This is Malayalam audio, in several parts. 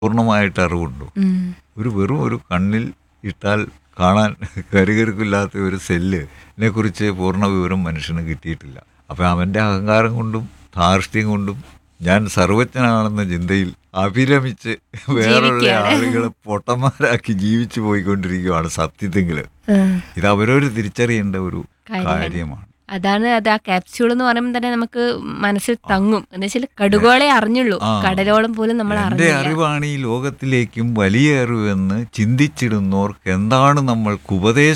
പൂർണ്ണമായിട്ട് അറിവുണ്ടോ ഉം. ഒരു വെറും ഒരു കണ്ണിൽ ഇട്ടാൽ കാണാൻ കരുകരുക്കില്ലാത്ത ഒരു സെല്ലിനെ കുറിച്ച് പൂർണ്ണ വിവരം മനുഷ്യന് കിട്ടിയിട്ടില്ല അപ്പം അവൻ്റെ അഹങ്കാരം കൊണ്ടും ധാർഷ്ട്യം കൊണ്ടും ഞാൻ സർവജ്ഞനാണെന്ന ചിന്തയിൽ അഭിരമിച്ച് വേറുള്ള ജീവിക്കുകയാണ്. ആളുകളെ പൊട്ടന്മാരാക്കി ജീവിച്ചു പോയിക്കൊണ്ടിരിക്കുകയാണ് സത്യത്തെങ്കിൽ ഉം. ഇത് അവരവർ തിരിച്ചറിയേണ്ട ഒരു കാര്യമാണ്. കാര്യമാണ് അതാണ് അത് ആ ക്യാപ്സ്യൂൾ എന്ന് പറയുമ്പോൾ തന്നെ നമുക്ക് മനസ്സിൽ തങ്ങും എന്ന് വെച്ചാൽ കടുകോളെ അറിഞ്ഞുള്ളൂ ആ. കടലോളം പോലും നമ്മൾ എന്റെ അറിഞ്ഞില്ല അറിവാണ് ഈ ലോകത്തിലേക്കും വലിയ അറിവെന്ന് ചിന്തിച്ചിടുന്നവർക്ക് എന്താണ് നമ്മൾക്ക്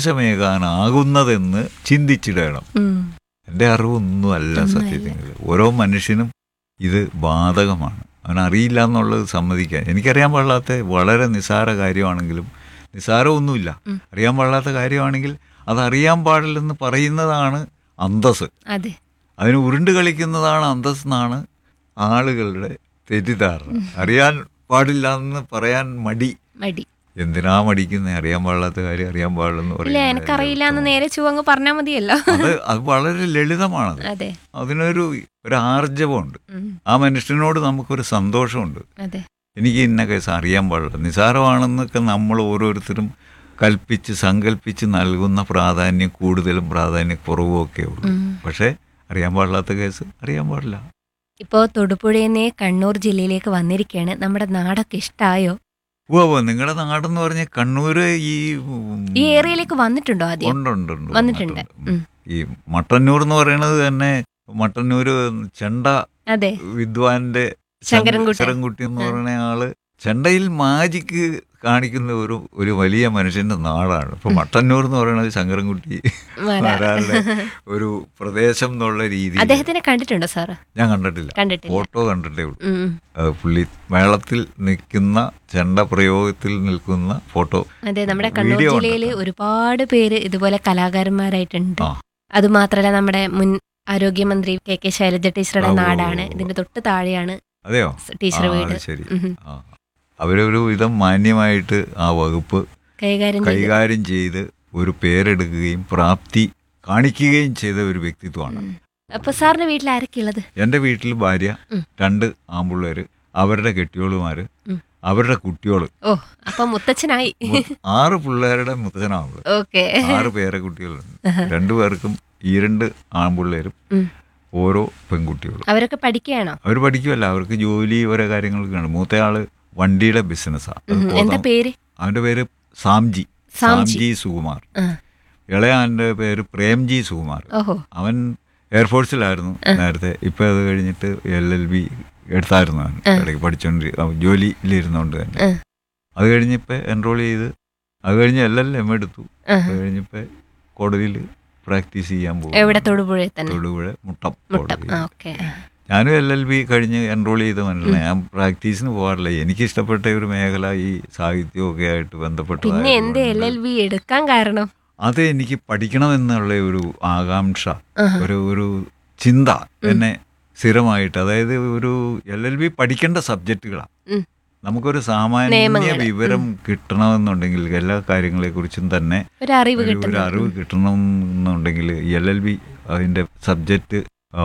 ഉപദേശമേകാനാകുന്നതെന്ന് ചിന്തിച്ചിടണം ഉം. എൻ്റെ അറിവൊന്നുമല്ല സത്യത്തിൽ ഓരോ മനുഷ്യനും ഇത് ബാധകമാണ് അവൻ അറിയില്ല എന്നുള്ളത് സമ്മതിക്കാൻ എനിക്കറിയാൻ പാടില്ലാത്ത വളരെ നിസ്സാര കാര്യമാണെങ്കിലും നിസ്സാരമൊന്നുമില്ല ഉം. അറിയാൻ പാടില്ലാത്ത കാര്യമാണെങ്കിൽ അത് അറിയാൻ പാടില്ലെന്ന് പറയുന്നതാണ് അന്തസ് അതെ അതിന് ഉരുണ്ട് കളിക്കുന്നതാണ് അന്തസ് എന്നാണ് ആളുകളുടെ തെറ്റിദ്ധാരണ അറിയാൻ പാടില്ല എന്ന് പറയാൻ മടി മടി എന്തിനാ മടിക്കുന്നത് അറിയാൻ പാടില്ലാത്ത കാര്യം അറിയാൻ പാടില്ലെന്ന് ഇല്ല പറയുന്നത് എനിക്കറിയില്ല എന്ന് നേരെ ചുവങ്ങ് പറഞ്ഞാൽ മതിയല്ലോ അത് അത് വളരെ ലളിതമാണത് അതെ അതിനൊരു ഒരു ആർജവമുണ്ട് ഉം. ആ മനുഷ്യനോട് നമുക്കൊരു സന്തോഷമുണ്ട് അതെ എനിക്ക് ഇന്ന കേസ് അറിയാൻ പാടില്ല നിസാരമാണെന്നൊക്കെ നമ്മൾ ഓരോരുത്തരും കൽപ്പിച്ച് സങ്കല്പിച്ച് നൽകുന്ന പ്രാധാന്യം കൂടുതലും പ്രാധാന്യം കുറവും ഒക്കെ ഉള്ളൂ ഉം. പക്ഷേ അറിയാൻ പാടില്ലാത്ത കേസ് അറിയാൻ പാടില്ല ഇപ്പോ തൊടുപുഴയിൽ നിന്ന് കണ്ണൂർ ജില്ലയിലേക്ക് വന്നിരിക്കുകയാണ് നമ്മുടെ നാടൊക്കെ ഇഷ്ടായോ ഓ ഓ നിങ്ങളുടെ നാടെന്ന് പറഞ്ഞ കണ്ണൂര് ഈ ഉം, ഈ ഏരിയയിലേക്ക് വന്നിട്ടുണ്ടോ ആദ്യം ഉണ്ട് ഉണ്ട് ഉണ്ട് വന്നിട്ടുണ്ട് വന്നിട്ടുണ്ട്. ഉം. ഈ മട്ടന്നൂർ എന്ന് പറയുന്നത് തന്നെ മട്ടന്നൂര് ചെണ്ട അതെ വിദ്വാന്റെ ശങ്കരൻകുട്ടി. ശങ്കരൻകുട്ടി എന്ന് പറയുന്ന ആള് ചെണ്ടയിൽ മാജിക്ക് കാണിക്കുന്ന ഒരു ഒരു വലിയ മനുഷ്യന്റെ നാടാണ് ഇപ്പൊ മട്ടന്നൂർ എന്ന് പറയുന്നത് ശങ്കരൻകുട്ടി വരാ. വരാറുടെ ഒരു പ്രദേശം എന്നുള്ള രീതിയിൽ അദ്ദേഹത്തിനെ കണ്ടിട്ടുണ്ടോ സാറ് ഞാൻ കണ്ടിട്ടില്ല കണ്ടിട്ടില്ല ഫോട്ടോ കണ്ടിട്ടേ ഉള്ളൂ ഉം. അത് പുള്ളി മേളത്തിൽ നിൽക്കുന്ന ചെണ്ട പ്രയോഗത്തിൽ നിൽക്കുന്ന ഫോട്ടോ അതെ നമ്മുടെ കണ്ണൂർ വീഡിയോ ജില്ലയിൽ കണ്ടിട്ടുണ്ട്. ഒരുപാട് പേര് ഇതുപോലെ കലാകാരന്മാരായിട്ടുണ്ട് ആ. അതുമാത്രല്ല നമ്മുടെ മുൻ ആരോഗ്യമന്ത്രി കെ കെ ശൈലജ ടീച്ചറുടെ ആ, ഓ, നാടാണ് ഓ, ഓ. ഇതിന്റെ തൊട്ട് താഴെയാണ് അതെയോ ടീച്ചർ ആ, വീട് അത് ശരി ഉം. ആ. അവരൊരു വിധം മാന്യമായിട്ട് ആ വകുപ്പ് കൈകാര്യം ചെയ്ത് കൈകാര്യം ചെയ്ത് ഒരു പേരെടുക്കുകയും പ്രാപ്തി കാണിക്കുകയും ചെയ്ത ഒരു വ്യക്തിത്വമാണ് ഉം. അപ്പൊ സാറിന്റെ വീട്ടിൽ ആരൊക്കെ ഉള്ളത് എൻ്റെ വീട്ടിൽ ഭാര്യ ഉം. രണ്ട് ആമ്പിള്ളേര് അവരുടെ കെട്ടിയോളുമാര് ഉം. അവരുടെ കുട്ടിയോള് ഓ അപ്പൊ മുത്തച്ഛനായി മു- ആറ് പിള്ളേരുടെ മുത്തച്ഛനാണ് ഓക്കെ ആറ് പേരെ കുട്ടികളുണ്ട് രണ്ടുപേർക്കും ഈ രണ്ട് ആൺപിള്ളേരും ഉം. ഓരോ പെൺകുട്ടികളും അവരൊക്കെ പഠിക്കുകയാണോ അവർ പഠിക്കുമല്ല അവർക്ക് ജോലി ഓരോ കാര്യങ്ങളൊക്കെയാണ് മൂത്തയാള് വണ്ടിയുടെ ബിസിനസ്സാണ് ഉം. എന്താ പേര് അവന്റെ പേര് സാംജി സാംജി. സാംജി സുകുമാർ ആ. ഇളയാന്റെ പേര് പ്രേംജി സുകുമാർ ഓഹോ അവൻ എയർഫോഴ്സിലായിരുന്നു നേരത്തെ ഇപ്പൊ അത് കഴിഞ്ഞിട്ട് എൽ എൽ ബി എടുത്തായിരുന്നു അവൻ ഇടയ്ക്ക് പഠിച്ചോണ്ട് അവൻ ജോലിയിലിരുന്നോണ്ട് തന്നെ ആ. അത് കഴിഞ്ഞിപ്പോ എൻറോൾ ചെയ്ത് അത് കഴിഞ്ഞ് എൽ എൽ എം എടുത്തു ആ. അത് കഴിഞ്ഞിപ്പോ കോടതിയിൽ പ്രാക്ടീസ് ചെയ്യാൻ പോകും എവിടെ തൊടുപുഴയിൽ തന്നെ തൊടുപുഴ മുട്ടം മുട്ടം കോടതിയിൽ. ആ ഓക്കെ ഞാനും എൽ എൽ ബി കഴിഞ്ഞ് എൻറോൾ ചെയ്ത മനുഷ്യനാണ് ഞാൻ പ്രാക്ടീസിന് പോകാറില്ല എനിക്ക് ഇഷ്ടപ്പെട്ട ഒരു മേഖല ഈ സാഹിത്യമൊക്കെ ആയിട്ട് ബന്ധപ്പെട്ട പിന്നെ എന്ത് എൽ എൽ ബി എടുക്കാൻ കാരണം അത് എനിക്ക് പഠിക്കണമെന്നുള്ള ഒരു ആകാംക്ഷ ആഹാ. ഒരു ഒരു ചിന്ത എന്നെ സ്ഥിരമായിട്ട് അതായത് ഒരു എൽ എൽ ബി പഠിക്കേണ്ട സബ്ജക്റ്റുകളാണ് ഉം. നമുക്കൊരു സാമാന്യ നിയമങ്ങള്. വിവരം കിട്ടണമെന്നുണ്ടെങ്കിൽ എല്ലാ കാര്യങ്ങളെക്കുറിച്ചും തന്നെ ഒരു അറിവ് ഒരു- ഒരു കിട്ടുന്നു അറിവ് കിട്ടണമെന്നുണ്ടെങ്കിൽ എൽ എൽ ബി അതിൻ്റെ സബ്ജക്റ്റ്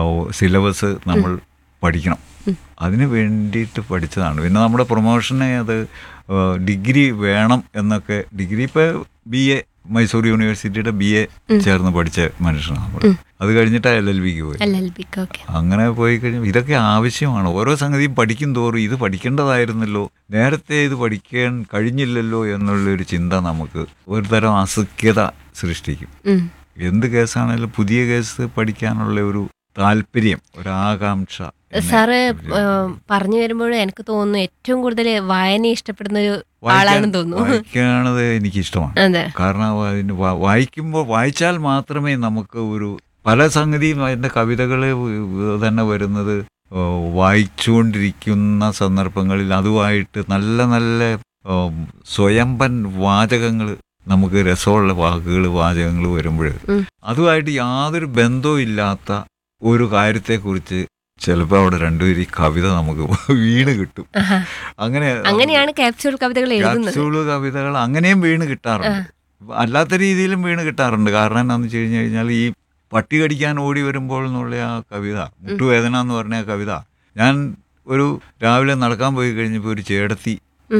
സിലബസ് നമ്മൾ പഠിക്കണം ഉം. അതിന് വേണ്ടിയിട്ട് പഠിച്ചതാണ് പിന്നെ നമ്മുടെ പ്രൊമോഷന് അത് ആ, ഡിഗ്രി വേണം എന്നൊക്കെ ഡിഗ്രി ഇപ്പോൾ ബി എ മൈസൂർ യൂണിവേഴ്സിറ്റിയുടെ ബി എ ചേർന്ന് പഠിച്ച മനുഷ്യനാണ് നമ്മൾ അത് കഴിഞ്ഞിട്ടാണ് എൽ എൽ ബിക്ക് പോയി എൽ എൽ ബിക്ക് ഓക്കെ അങ്ങനെ പോയി കഴിഞ്ഞാൽ ഇതൊക്കെ ആവശ്യമാണ് ഓരോ സംഗതിയും പഠിക്കും തോറും ഇത് പഠിക്കേണ്ടതായിരുന്നല്ലോ നേരത്തെ ഇത് പഠിക്കാൻ കഴിഞ്ഞില്ലല്ലോ എന്നുള്ളൊരു ചിന്ത നമുക്ക് ഒരു തരം അസുഖ്യത സൃഷ്ടിക്കും ഉം. എന്ത് കേസാണെങ്കിലും പുതിയ കേസ് പഠിക്കാനുള്ള ഒരു താല്പര്യം ഒരാകാംക്ഷ എന്നെ സാറ് ഒരു- ഏഹ്, പറഞ്ഞു വരുമ്പോൾ എനിക്ക് തോന്നുന്നു ഏറ്റവും കൂടുതൽ വായന ഇഷ്ടപ്പെടുന്ന ഒരു വായിക്കാൻ- ആളാണെന്ന് തോന്നുന്നു വായിക്കണത് എനിക്ക് ഇഷ്ടമാണ് അതെ കാരണം അതിന് വാ- വായിക്കുമ്പോൾ വായിച്ചാൽ മാത്രമേ നമുക്ക് ഒരു പല സംഗതിയും അതിൻ്റെ കവിതകൾ തന്നെ വരുന്നത് ഓ, വായിച്ചുകൊണ്ടിരിക്കുന്ന സന്ദർഭങ്ങളിൽ അതുമായിട്ട് നല്ല നല്ല ഓ, സ്വയംഭൻ വാചകങ്ങൾ നമുക്ക് രസമുള്ള വാക്കുകൾ വാചകങ്ങൾ വരുമ്പോൾ ഉം. അതുമായിട്ട് യാതൊരു ബന്ധവും ഇല്ലാത്ത ഒരു കാര്യത്തെക്കുറിച്ച് ചിലപ്പോൾ അവിടെ രണ്ടുപേരും ഈ കവിത നമുക്ക് വീണ് കിട്ടും ആഹാ. അങ്ങനെ അങ്ങനെയാണ് ക്യാപ്സ്യൂൾ കവിതകൾ എഴുതുന്നത് ക്യാപ്സ്യൂള് കവിതകൾ അങ്ങനെയും വീണ് കിട്ടാറുണ്ട് അല്ലാത്ത രീതിയിലും വീണ് കിട്ടാറുണ്ട് കാരണം എന്താണെന്ന് വെച്ച് കഴിഞ്ഞു കഴിഞ്ഞാൽ ഈ പട്ടി കടിക്കാൻ ഓടി വരുമ്പോൾ എന്നുള്ള ആ കവിത മുട്ടുവേദന എന്ന് പറഞ്ഞ ആ കവിത ഞാൻ ഒരു രാവിലെ നടക്കാൻ പോയി കഴിഞ്ഞപ്പോൾ ഒരു ചേടത്തി